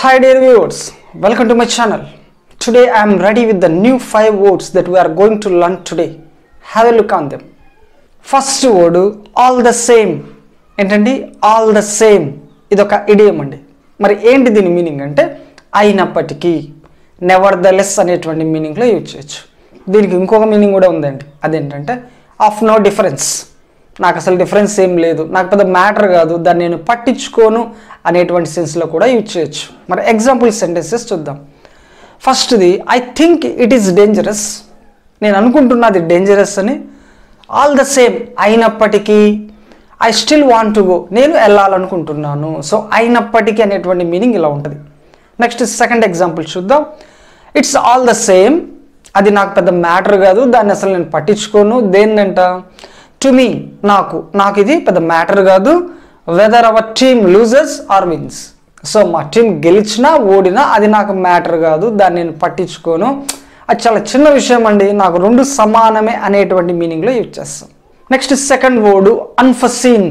Hi dear viewers, welcome to my channel. Today I am ready with the new five words that we are going to learn today. Have a look on them. First word all the same ఏంటండి all the same ఇది ఒక idiom అండి మరి ఏంటి దీని meaning అంటే అయినప్పటికీ never the less అనేటువంటి మీనింగ్లో యూజ్ చేయొచ్చు దీనికి ఇంకొక మీనింగ్ కూడా ఉందండి అదేంటంటే ఆఫ్ నో డిఫరెన్స్ నాకు అసలు డిఫరెన్స్ ఏం లేదు నాకు పెద్ద మ్యాటర్ కాదు దాన్ని నేను పట్టించుకోను అనేటువంటి సెన్స్లో కూడా యూజ్ చేయొచ్చు మరి ఎగ్జాంపుల్ సెంటెన్సెస్ చూద్దాం ఫస్ట్ది I think it is dangerous నేను అనుకుంటున్నది డేంజరస్ అని ఆల్ ద సేమ్ అయినప్పటికీ I still want to go నేను వెళ్ళాలనుకుంటున్నాను సో అయినప్పటికీ అనేటువంటి మీనింగ్ ఇలా ఉంటుంది నెక్స్ట్ సెకండ్ ఎగ్జాంపుల్ చూద్దాం ఇట్స్ ఆల్ ద సేమ్ అది నాకు పెద్ద మ్యాటర్ కాదు దాన్ని అసలు నేను పట్టించుకోను దేన్నంట టు మీ నాకు నాకు ఇది పెద్ద మ్యాటర్ కాదు whether our team losers or wins so మా టీం గెలిచినా ఓడినా అది నాకు మ్యాటర్ కాదు దాన్ని నేను పట్టించుకోను అది చాలా చిన్న విషయం అండి నాకు రెండు సమానమే అనేటువంటి మీనింగ్లో యూజ్ చేస్తాం next second word unforeseen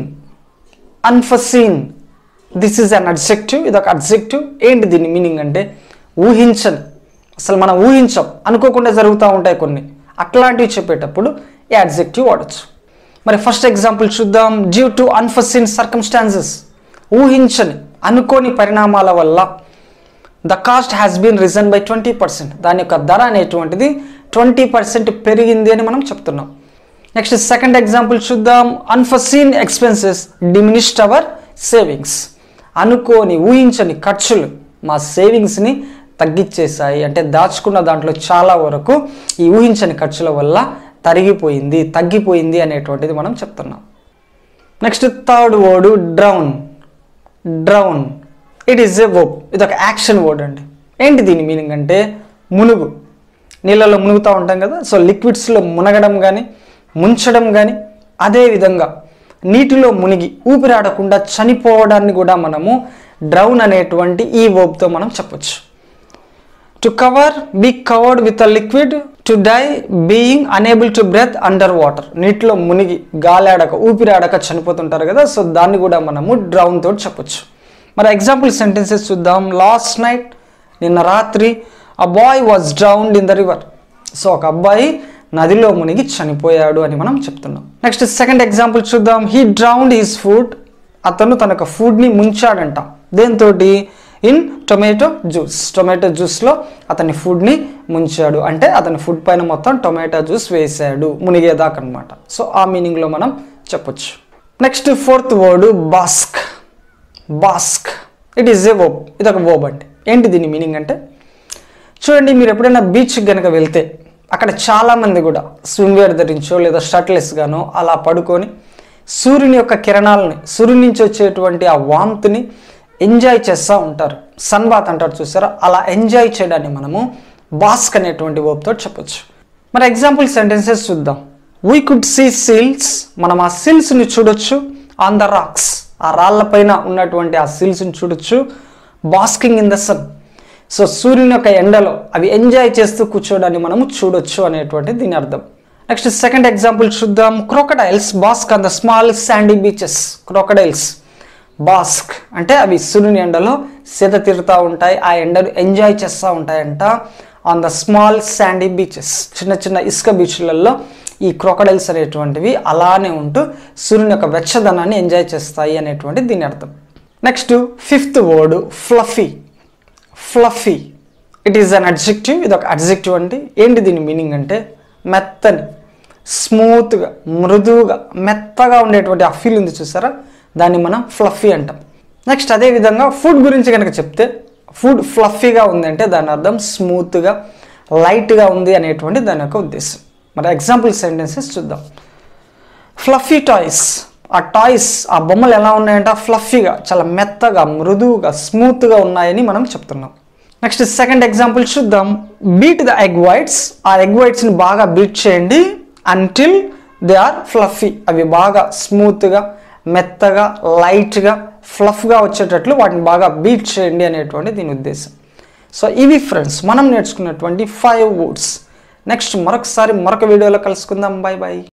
unforeseen this is an adjective ఇది ఒక అడ్జెక్టివ్ ఏంటి దీని మీనింగ్ అంటే ఊహించని అసలు మనం ఊహించం అనుకోకుండా జరుగుతూ ఉంటాయి కొన్ని అట్లాంటివి చెప్పేటప్పుడు ఈ అడ్జెక్టివ్ వాడచ్చు మరి ఫస్ట్ ఎగ్జాంపుల్ చూద్దాం డ్యూ టు అన్ఫసీన్ సర్కమ్స్టాన్సెస్ ఊహించని అనుకోని పరిణామాల వల్ల the cost has been risen by twenty percent దాని యొక్క ధర అనేటువంటిది ట్వంటీ పర్సెంట్ పెరిగింది అని మనం చెప్తున్నాం నెక్స్ట్ సెకండ్ ఎగ్జాంపుల్ చూద్దాం unforeseen expenses diminished our savings అనుకోని ఊహించని ఖర్చులు మా సేవింగ్స్ని తగ్గించేశాయి అంటే దాచుకున్న దాంట్లో చాలా వరకు ఈ ఊహించని ఖర్చుల వల్ల తరిగిపోయింది తగ్గిపోయింది అనేటువంటిది మనం చెప్తున్నాం next third word drown drown it is a verb ఇది ఒక యాక్షన్ వర్డ్ అండి ఏంటి దీని మీనింగ్ అంటే మునుగు నీళ్ళలో మునుగుతూ ఉంటాం కదా సో లిక్విడ్స్లో మునగడం కానీ ముంచడం కానీ అదేవిధంగా నీటిలో మునిగి ఊపిరాడకుండా చనిపోవడాన్ని కూడా మనము డ్రౌన్ అనేటువంటి ఈ వర్బ్తో మనం చెప్పొచ్చు to cover be covered with a liquid to die being unable to breathe under water నీటిలో మునిగి గాలాడక ఊపిరాడక చనిపోతుంటారు కదా సో దాన్ని కూడా మనము డ్రౌన్ తోటి చెప్పొచ్చు మరి ఎగ్జాంపుల్ సెంటెన్సెస్ చూద్దాం లాస్ట్ నైట్ నిన్న రాత్రి a boy was drowned in the river so ఒక అబ్బాయి నదిలో మునిగి చనిపోయాడు అని మనం చెప్తున్నాం నెక్స్ట్ సెకండ్ ఎగ్జాంపుల్ చూద్దాం హీ డ్రౌండ్ హిస్ ఫుడ్ అతను తన యొక్క ఫుడ్ని ముంచాడంట దేంతో ఇన్ టొమాటో జ్యూస్ టొమాటో జ్యూస్లో అతని ఫుడ్ని ముంచాడు అంటే అతని ఫుడ్ పైన మొత్తం టొమాటో జ్యూస్ వేసాడు మునిగేదాకా అనమాట సో ఆ మీనింగ్లో మనం చెప్పొచ్చు next fourth word bask bask it is a verb ఇది ఒక వర్బ్ అండి ఏంటి దీని మీనింగ్ అంటే చూడండి మీరు ఎప్పుడైనా బీచ్ కనుక వెళ్తే అక్కడ చాలామంది కూడా స్విమ్ వేర్ ధరించో లేదా షర్ట్లెస్ గానో అలా పడుకొని సూర్యుని యొక్క కిరణాలని సూర్యుని నుంచి వచ్చేటువంటి ఆ వామ్త్ని ఎంజాయ్ చేస్తూ ఉంటారు సన్ బాత్ అంటారు చూసారా అలా ఎంజాయ్ చేయడాన్ని మనము బాస్క్ అనేటువంటి వర్బ్తో చెప్పొచ్చు మరి ఎగ్జాంపుల్ సెంటెన్సెస్ చూద్దాం వీ కుడ్ సీ సీల్స్ మనం ఆ సీల్స్ని చూడొచ్చు ఆన్ ద రాక్స్ ఆ రాళ్ళపైన ఉన్నటువంటి ఆ సీల్స్ని చూడొచ్చు basking in the sun so సూర్యుని యొక్క ఎండలో అవి ఎంజాయ్ చేస్తూ కూర్చోడాన్ని మనము చూడొచ్చు అనేటువంటి దీని అర్థం నెక్స్ట్ సెకండ్ ఎగ్జాంపుల్ చూద్దాం crocodiles bask on the small sandy beaches crocodiles bask అంటే అవి సూర్యుని ఎండలో సేద తీరుతూ ఉంటాయి ఆ ఎండను ఎంజాయ్ చేస్తూ ఉంటాయంట on the small sandy beaches చిన్న చిన్న ఇసుక బీచ్లలో ఈ క్రోకడైల్స్ అనేటువంటివి అలానే ఉంటూ సూర్యుని యొక్క వెచ్చదనాన్ని ఎంజాయ్ చేస్తాయి అనేటువంటి దీని అర్థం next fifth word fluffy fluffy it is an adjective ఇది ఒక అడ్జెక్టివ్ అండి ఏంటి దీని మీనింగ్ అంటే మెత్తని స్మూత్గా మృదువుగా మెత్తగా ఉండేటువంటి ఆ ఫీల్ ఉంది చూసారా దాన్ని మనం ఫ్లఫీ అంటాం నెక్స్ట్ అదేవిధంగా ఫుడ్ గురించి కనుక చెప్తే ఫుడ్ ఫ్లఫీగా ఉంది అంటే దాని అర్థం స్మూత్గా లైట్గా ఉంది అనేటువంటి దాని యొక్క ఉద్దేశం మరి ఎగ్జాంపుల్ సెంటెన్సెస్ చూద్దాం ఫ్లఫీ టాయ్స్ ఆ టాయ్స్ ఆ బొమ్మలు ఎలా ఉన్నాయంట ఫ్లఫీగా చాలా మెత్తగా మృదువుగా స్మూత్గా ఉన్నాయని మనం చెప్తున్నాం నెక్స్ట్ సెకండ్ ఎగ్జాంపుల్ చూద్దాం బీట్ ద ఎగ్ వైట్స్ ఆ ఎగ్ వైట్స్ని బాగా బీట్ చేయండి అంటిల్ దే ఆర్ ఫ్లఫీ అవి బాగా స్మూత్గా మెత్తగా లైట్గా ఫ్లఫ్గా వచ్చేటట్లు వాటిని బాగా బీట్ చేయండి అనేటువంటి దీని ఉద్దేశం సో ఇవి ఫ్రెండ్స్ మనం నేర్చుకున్నటువంటి ఫైవ్ వర్డ్స్ నెక్స్ట్ మరొకసారి మరొక వీడియోలో కలుసుకుందాం బాయ్ బాయ్